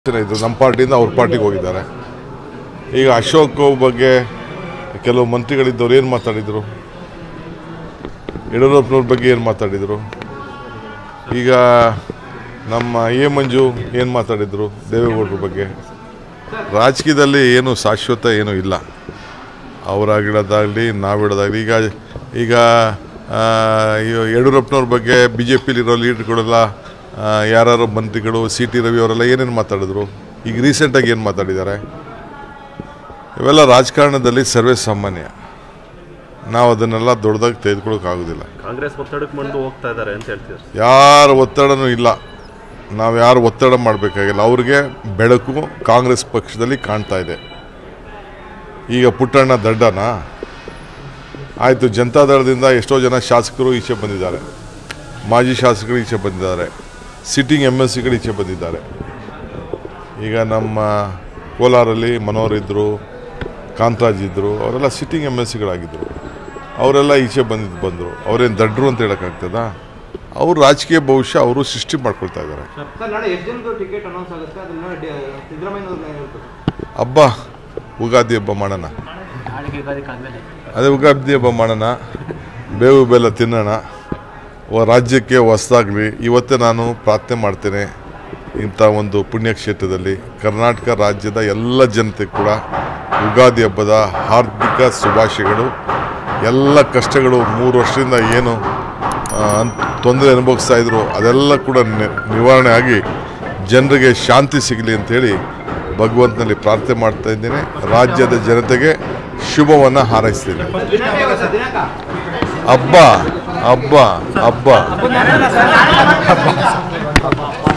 ಜನ ಇದ್ರು ನಮ್ಮ ಪಾರ್ಟಿಯಿಂದ ಅವ್ರ ಪಾರ್ಟಿಗೆ ಹೋಗಿದ್ದಾರೆ ಈಗ ಅಶೋಕ್ ಬಗ್ಗೆ ಕೆಲವು ಮಂತ್ರಿಗಳಿದ್ದವ್ರು ಏನು ಮಾತಾಡಿದರು ಯಡಿಯೂರಪ್ಪನವ್ರ ಬಗ್ಗೆ ಏನು ಮಾತಾಡಿದರು ಈಗ ನಮ್ಮ ಎ ಮಂಜು ಏನು ಮಾತಾಡಿದರು ದೇವೇಗೌಡರ ಬಗ್ಗೆ ರಾಜಕೀಯದಲ್ಲಿ ಏನು ಶಾಶ್ವತ ಏನೂ ಇಲ್ಲ ಅವರಾಗಿಡೋದಾಗಲಿ ನಾವಿಡೋದಾಗಲಿ ಈಗ ಈಗ ಆ, ಇವ್ ಯಡಿಯೂರಪ್ಪನವ್ರ ಬಗ್ಗೆ ಬಿ ಜೆ ಪಿಲಿರೋ ಲೀಡರ್ಗಳೆಲ್ಲ ಯಾರು ಮಂತ್ರಿಗಳು ಸಿ ಟಿ ರವಿ ಅವರೆಲ್ಲ ಏನೇನು ಮಾತಾಡಿದ್ರು ಈಗ ರೀಸೆಂಟಾಗಿ ಏನು ಮಾತಾಡಿದ್ದಾರೆ ಇವೆಲ್ಲ ರಾಜಕಾರಣದಲ್ಲಿ ಸರ್ವೇ ಸಾಮಾನ್ಯ ನಾವು ಅದನ್ನೆಲ್ಲ ದೊಡ್ಡದಾಗಿ ತೆಗೆದುಕೊಳ್ಳೋಕ್ಕಾಗೋದಿಲ್ಲ ಕಾಂಗ್ರೆಸ್ ಒತ್ತಡಕ್ಕೆ ಬಂದು ಹೋಗ್ತಾ ಇದ್ದಾರೆ ಅಂತ ಹೇಳ್ತೀರಿ ಯಾರ ಒತ್ತಡನೂ ಇಲ್ಲ ನಾವು ಯಾರು ಒತ್ತಡ ಮಾಡಬೇಕಾಗಿಲ್ಲ ಅವ್ರಿಗೆ ಬೆಳಕು ಕಾಂಗ್ರೆಸ್ ಪಕ್ಷದಲ್ಲಿ ಕಾಣ್ತಾ ಇದೆ ಈಗ ಪುಟ್ಟಣ್ಣ ದಡ್ಡನ ಆಯಿತು ಜನತಾದಳದಿಂದ ಎಷ್ಟೋ ಜನ ಶಾಸಕರು ಈಚೆ ಬಂದಿದ್ದಾರೆ ಮಾಜಿ ಶಾಸಕರು ಈಚೆ ಬಂದಿದ್ದಾರೆ ಸಿಟ್ಟಿಂಗ್ ಎಮ್ ಎಲ್ ಸಿಗಳು ಈಚೆ ಬಂದಿದ್ದಾರೆ ಈಗ ನಮ್ಮ ಕೋಲಾರಲ್ಲಿ ಮನೋಹರ್ ಇದ್ದರು ಕಾಂತರಾಜ್ ಇದ್ದರು ಅವರೆಲ್ಲ ಸಿಟ್ಟಿಂಗ್ ಎಮ್ ಎಲ್ ಸಿಗಳಾಗಿದ್ದರು ಅವರೆಲ್ಲ ಈಚೆ ಬಂದಿದ್ದು ಬಂದರು ಅವರೇನು ದಡ್ರು ಅಂತ ಹೇಳೋಕ್ಕಾಗ್ತದಾ ಅವ್ರು ರಾಜಕೀಯ ಭವಿಷ್ಯ ಅವರು ಸೃಷ್ಟಿ ಮಾಡ್ಕೊಳ್ತಾ ಇದ್ದಾರೆ ಸರ್ ನಾಳೆ ಎಷ್ಟು ಜನದ್ದು ಟಿಕೆಟ್ ಅನೌನ್ಸ್ ಆಗುತ್ತೆ ಅದನ್ನ ಡಿ- ಸಿದ್ದರಾಮಯ್ಯನವ್ರನ್ನ ಹೇಳ್ಬೇಕು ಹಬ್ಬ ಉಗಾದಿ ಹಬ್ಬ ಮಾಡೋಣ ನಾಳೆಗೆ ಯುಗಾದಿಕಾದ್ಮೇಲೆ ಅದೇ ಉಗಾದಿ ಹಬ್ಬ ಮಾಡೋಣ ಬೇವು ಬೆಲ್ಲ ತಿನ್ನೋಣ ವ- ರಾಜ್ಯಕ್ಕೆ ಹೊಸದಾಗಲಿ ಇವತ್ತೇ ನಾನು ಪ್ರಾರ್ಥನೆ ಮಾಡ್ತೇನೆ ಇಂಥ ಒಂದು ಪುಣ್ಯಕ್ಷೇತ್ರದಲ್ಲಿ ಕರ್ನಾಟಕ ರಾಜ್ಯದ ಎಲ್ಲ ಜನತೆ ಕೂಡ ಯುಗಾದಿ ಹಬ್ಬದ ಹಾರ್ದಿಕ ಶುಭಾಶಯಗಳು ಎಲ್ಲ ಕಷ್ಟಗಳು ಮೂರು ವರ್ಷದಿಂದ ಏನು ಆ, ಅನ್- ತೊಂದರೆ ಅನುಭವಿಸ್ತಾ ಇದ್ರು ಅದೆಲ್ಲ ಕೂಡ ನಿ- ನಿವಾರಣೆ ಆಗಿ ಜನರಿಗೆ ಶಾಂತಿ ಸಿಗಲಿ ಅಂತೇಳಿ ಭಗವಂತನಲ್ಲಿ ಪ್ರಾರ್ಥನೆ ಮಾಡ್ತಾ ಇದ್ದೇನೆ ರಾಜ್ಯದ ಜನತೆಗೆ ಶುಭವನ್ನು ಹಾರೈಸ್ತೇನೆ ದಿನಾಂಕ ಯಾವಾಗ ಸರ್ ದಿನಾಂಕ ಹಬ್ಬ ಹಬ್ಬ ಹಬ್ಬ